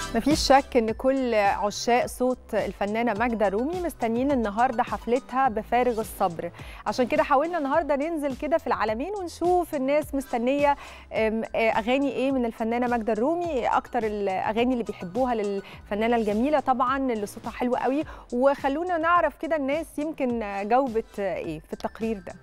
مفيش شك ان كل عشاق صوت الفنانه ماجده رومي مستنيين النهارده حفلتها بفارغ الصبر عشان كده حاولنا النهارده ننزل كده في العالمين ونشوف الناس مستنيه أم، آه، اغاني ايه من الفنانه ماجده الرومي إيه اكتر الاغاني اللي بيحبوها للفنانه الجميله طبعا اللي صوتها حلو قوي وخلونا نعرف كده الناس يمكن جاوبت ايه في التقرير ده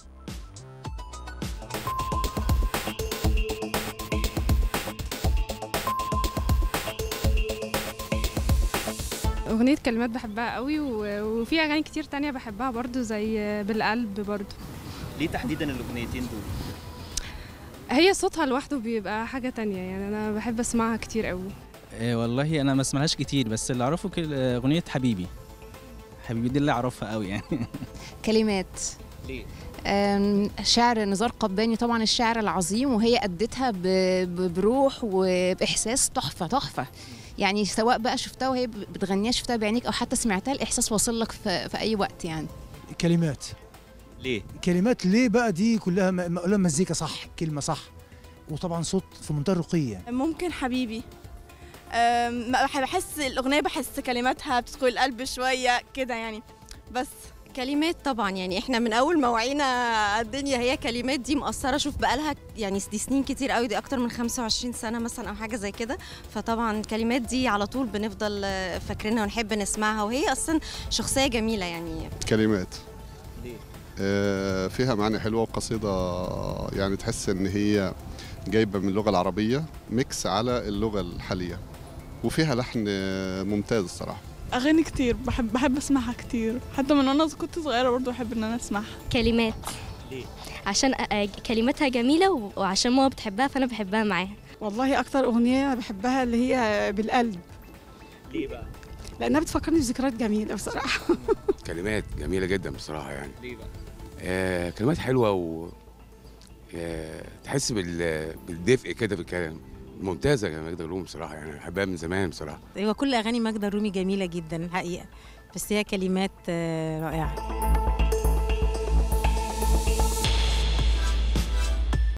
أغنية كلمات بحبها قوي و- وفي أغاني كتير تانية بحبها برضو زي بالقلب برضو ليه تحديدا الاغنيتين دول؟ هي صوتها لوحده بيبقى حاجة تانية يعني أنا بحب أسمعها كتير قوي إيه والله انا ما اسمعهاش كتير بس اللي اعرفه كل- اغنيه حبيبي حبيبي دي اللي اعرفها قوي يعني كلمات ليه؟ أم، شعر نزار قباني طبعا الشعر العظيم وهي أدتها ب- ب- بروح وبإحساس تحفة تحفة يعني سواء بقى شفتها وهي بتغنيها شفتها بعينيك أو حتى سمعتها الإحساس واصل لك في, في أي وقت يعني كلمات ليه؟ كلمات ليه بقى دي كلها م- م- مزيكا صح كلمه صح وطبعا صوت في منتهى الرقي ممكن حبيبي أم، بح- بحس الأغنية بحس كلماتها بتدخل القلب شوية كده يعني بس كلمات طبعا يعني احنا من اول ما وعينا الدنيا هي كلمات دي مأثره شوف بقالها يعني دي سنين كتير قوي دي اكتر من 25 سنه مثلا او حاجه زي كده فطبعا الكلمات دي على طول بنفضل آه، فاكرينها ونحب نسمعها وهي اصلا شخصيه جميله يعني كلمات ليه؟ آه، فيها معاني حلوة وقصيدة يعني تحس إن هي جايبة من اللغة العربية ميكس على اللغة الحالية وفيها لحن آه، ممتاز الصراحة أغاني كتير بحب بحب أسمعها كتير حتى من وأنا كنت صغيرة برضو بحب إن أنا أسمعها كلمات ليه؟ عشان أ- أ- كلماتها جميلة و- وعشان ماما بتحبها فأنا بحبها معاها والله أكتر أغنية أنا بحبها اللي هي بالقلب ليه بقى؟ لأنها بتفكرني بذكريات جميلة بصراحة كلمات جميلة جدا بصراحة يعني ليه بقى؟ آه كلمات حلوة و آه تحس بال... بالدفء كده في الكلام ممتازة يا ماجدة الروم بصراحة يعني بحبها من زمان بصراحة ايوه كل اغاني ماجدة الرومي جميله جدا الحقيقه بس هي كلمات آه، رائعه